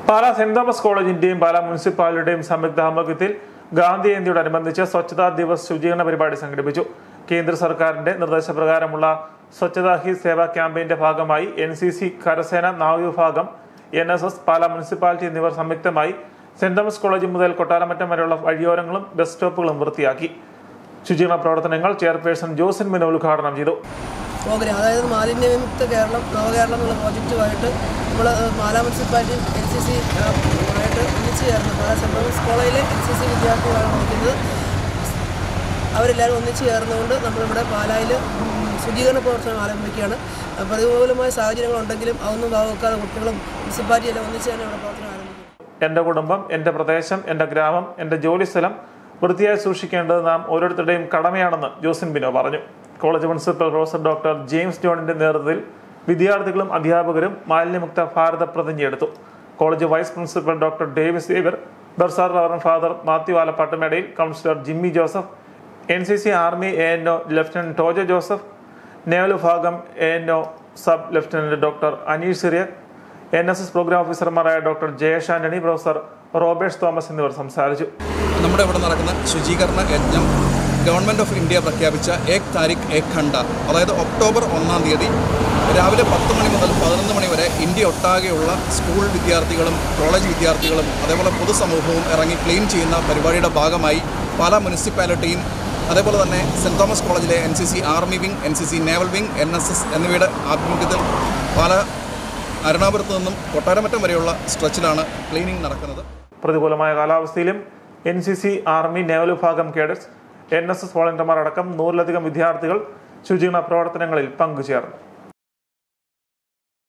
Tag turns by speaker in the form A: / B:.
A: Pala Saint Thomas കോളേജിന്റെയും പാലാ മുനിസിപ്പാലിറ്റിയുടെയും സംയുക്ത ആഭിമുഖ്യത്തിൽ ഗാന്ധി ജയന്തിയോടനുബന്ധിച്ച് സ്വച്ഛതാ ദിവസ് ശുചീകരണ പരിപാടി സംഘടിപ്പിച്ചു കേന്ദ്ര സർക്കാരിന്റെ നിർദ്ദേശപ്രകാരമുള്ള സ്വച്ഛതാ ഹി സേവ ക്യാമ്പയിന്റെ ഭാഗമായി എൻ സി സി കരസേന നാവികവിഭാഗം N S S Pala municipality എന്നിവർ സംയുക്തമായി സെന്റ് തോമസ് കോളേജ് മുതൽ കൊട്ടാരമറ്റം വരെയുള്ള വഴിയോരങ്ങളും ബസ് സ്റ്റോപ്പുകളും വൃത്തിയാക്കി ശുചീകരണ പ്രവർത്തനങ്ങൾ ചെയർപേഴ്സൺ ജോസിൻ മിനോ ഉദ്ഘാടനം ചെയ്തു
B: പ്രോഗ്രാം അതായത് മാലിന്യവിമുക്ത കേരളം നവകേരളം എന്നുള്ള പ്രോജക്റ്റുമായിട്ട് നമ്മൾ Pala municipality N C C ആയിട്ട് ഒന്നിച്ച് ചേർന്ന് പാലാ സെൻറ്റ് തോമസ് കോളേജിലെ എൻ സി സി വിദ്യാർത്ഥികളാണ് പഠിക്കുന്നത് അവരെല്ലാവരും ഒന്നിച്ച് ചേർന്നുകൊണ്ട് നമ്മളിവിടെ പാലായിൽ ശുചീകരണ പ്രവർത്തനം ആരംഭിക്കുകയാണ് പ്രതികൂലമായ സാഹചര്യങ്ങളുണ്ടെങ്കിലും അതൊന്നും വകവെക്കാതെ കുട്ടികളും മുനിസിപ്പാലിറ്റി എല്ലാം ഒന്നിച്ച് തന്നെ ഇവിടെ പ്രവർത്തനം ആരംഭിക്കും
A: എന്റെ കുടുംബം എന്റെ പ്രദേശം എന്റെ ഗ്രാമം എന്റെ ജോലിസ്ഥലം വൃത്തിയായി സൂക്ഷിക്കേണ്ടത് നാം ഓരോരുത്തരുടെയും കടമയാണെന്ന് ജോസിൻ ബിനോ പറഞ്ഞു college principal professor doctor James ജോണിന്റെ നേതൃത്വത്തിൽ വിദ്യാർത്ഥികളും അധ്യാപകരും മാലിന്യമുക്ത ഭാരത പ്രതിജ്ഞയെടുത്തു college vice principal doctor Davis Xavier bursar reverend father Mathew Alappattumedayil councillor Jimmy Joseph N C C army A N O lieutenant Tojo Joseph naval വിഭാഗം A N O sub lieutenant doctor Aneesh Cyriac N S S program ഓഫീസർമാരായ doctor Jayesh Antony professor Robesh Thomas എന്നിവർ സംസാരിച്ചു
C: നമ്മുടെ ഇവിടെ നടക്കുന്ന ശുചീകരണ യജ്ഞം government of India പ്രഖ്യാപിച്ച ഏക് താരിഖ് ഏക് ഖണ്ഡ അതായത് ഒക്ടോബർ ഒന്നാം തീയതി രാവിലെ പത്ത് മണി മുതൽ പതിനൊന്ന് മണി വരെ ഇന്ത്യ ഒട്ടാകെയുള്ള സ്കൂൾ വിദ്യാർത്ഥികളും കോളേജ് വിദ്യാർത്ഥികളും അതേപോലെ പൊതുസമൂഹവും ഇറങ്ങി ക്ലീൻ ചെയ്യുന്ന പരിപാടിയുടെ ഭാഗമായി പല മുനിസിപ്പാലിറ്റിയും അതേപോലെ തന്നെ സെൻറ് തോമസ് കോളേജിലെ N C C army wing N C C naval wing N S S എന്നിവയുടെ ആഭിമുഖ്യത്തിൽ പല അരുണാപുരത്ത് നിന്നും കൊട്ടാരമറ്റം വരെയുള്ള സ്ട്രെച്ചിലാണ് ക്ലീനിങ് നടക്കുന്നത്
A: പ്രതികൂലമായ കാലാവസ്ഥയിലും N C C army naval വിഭാഗം കേഡറ്റ്സ് എൻ എസ് എസ് വോളണ്ടിയർമാർ അടക്കം നൂറിലധികം വിദ്യാർത്ഥികൾ ശുചീകരണ പ്രവർത്തനങ്ങളിൽ പങ്കുചേർന്നു